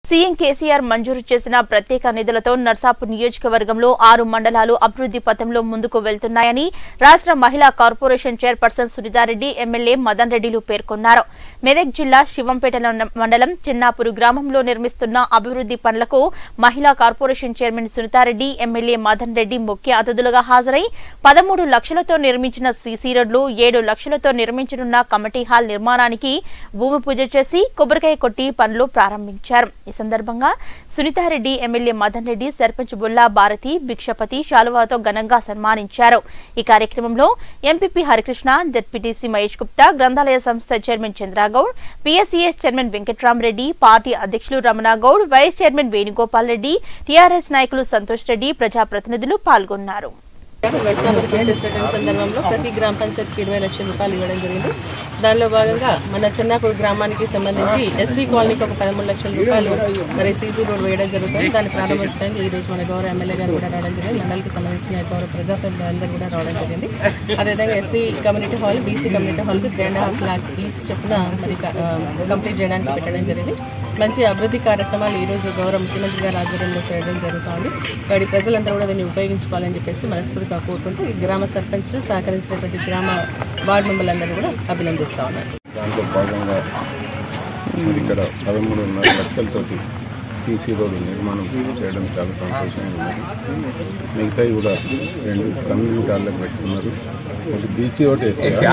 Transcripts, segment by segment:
CM KCR మంజూరు చేసిన ప్రత్యేక నిధులతో నర్సాపూర్ నియోజకవర్గంలో ఆరు మండలాలు అభివృద్ది పథంలో ముందుకు వెళ్తున్నాయని రాష్ట్ర మహిళా corporation chairperson Sunitha Reddy MLA Madan రెడ్డిలు పేర్కొన్నారు మెదక్ జిల్లా శివంపేట మండలం చిన్నాపూర్ గ్రామంలో నిర్మిస్తున్న అభివృద్ది పనులకు మహిళా corporation chairman Sunitha Reddy MLA Madan Reddy ముఖ్య అతిథులుగా హాజరై పదమూడు లక్షలతో నిర్మించిన సీసీ రోడ్లు ఏడు లక్షలతో నిర్మించనున్న కమిటీ హాల్ నిర్మాణానికి భూమి పూజ చేసి కొబ్బరికాయ కొట్టి పనులు ప్రారంభించారు ఈ సందర్భంగా సునీతారెడ్డి ఎమ్మెల్యే మదన్ రెడ్డి సర్పంచ్ బుల్లా భారతి భిక్షపతి శాలువాతో ఘనంగా సన్మానించారు ఈ కార్యక్రమంలో ఎంపీపీ హరికృష్ణ జడ్పీటీసీ మహేష్ గుప్తా గ్రంథాలయ సంస్థ chairman Chandragoud PSCS chairman Venkatrama Reddy party అధ్యక్షులు Ramana Goud vice chairman Venugopal Reddy TRS నాయకులు సంతోష్ రెడ్డి ప్రజాప్రతినిధులు పాల్గొన్నారు నర్సాపూర్ చేసేటటువంటి సందర్భంలో ప్రతి గ్రామ పంచాయతీకి ఇరవై లక్షల రూపాయలు ఇవ్వడం జరిగింది దానిలో భాగంగా మన చిన్నాపూర్ గ్రామానికి సంబంధించి ఎస్సీ కాలనీకి ఒక పదమూడు లక్షల రూపాయలు మరి సీసీ రోడ్ వేయడం జరుగుతుంది దాన్ని ప్రారంభించడానికి ఈ రోజు మన గౌరవ ఎమ్మెల్యే గారు కూడా రావడం జరిగింది మండలికి సంబంధించిన గౌరవ ప్రజాప్రతినిధులు అందరూ కూడా రావడం జరిగింది అదేవిధంగా SC community hall BC community హాల్కి three and half lakhs each చొప్పున మరి కంప్లీట్ చేయడానికి పెట్టడం జరిగింది మంచి అభివృద్ధి కార్యక్రమాలు ఈ రోజు గౌరవ ముఖ్యమంత్రి గారి ఆధ్వర్యంలో చేయడం జరుగుతోంది వాడి ప్రజలందరూ కూడా దీన్ని ఉపయోగించుకోవాలని చెప్పేసి మనస్ఫూర్తిగా కోరుకుంటూ ఈ గ్రామ సర్పంచ్లు సహకరించినటువంటి గ్రామ వార్డు మెంబర్లందరూ కూడా అభినందిస్తా ఉన్నారు దాంట్లో భాగంగా మరి ఇక్కడ పదమూడున్నర లక్షలతోటి సీసీ రోడ్డు నిర్మాణం చేయడం చాలా సంతోషంగా ఉన్నది మిగతాయి కూడా రెండు కమ్యూనిటీ హాల్లకు పెట్టుకున్నారు ఒకటి బీసీ ఒకటి ఎస్సీ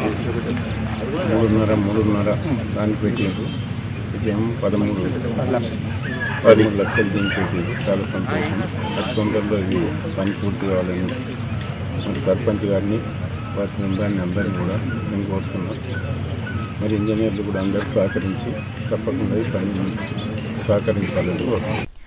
మూడున్నర మూడున్నర దానికి పెట్టినారు ఇదేమో పదమూడు పదమూడు లక్షలు దీనికి పెట్టినారు చాలా సంతోషం అతి తొందరలో ఇది పని పూర్తి కావాలని మరి సర్పంచ్ గారిని వారి బృందాన్ని అందరినీ కూడా నేను కోరుతున్నాను మరి ఇంజనీర్లు కూడా అందరూ సహకరించి తప్పకుండా ఈ పని సహకరించాలని కోరుతున్నాను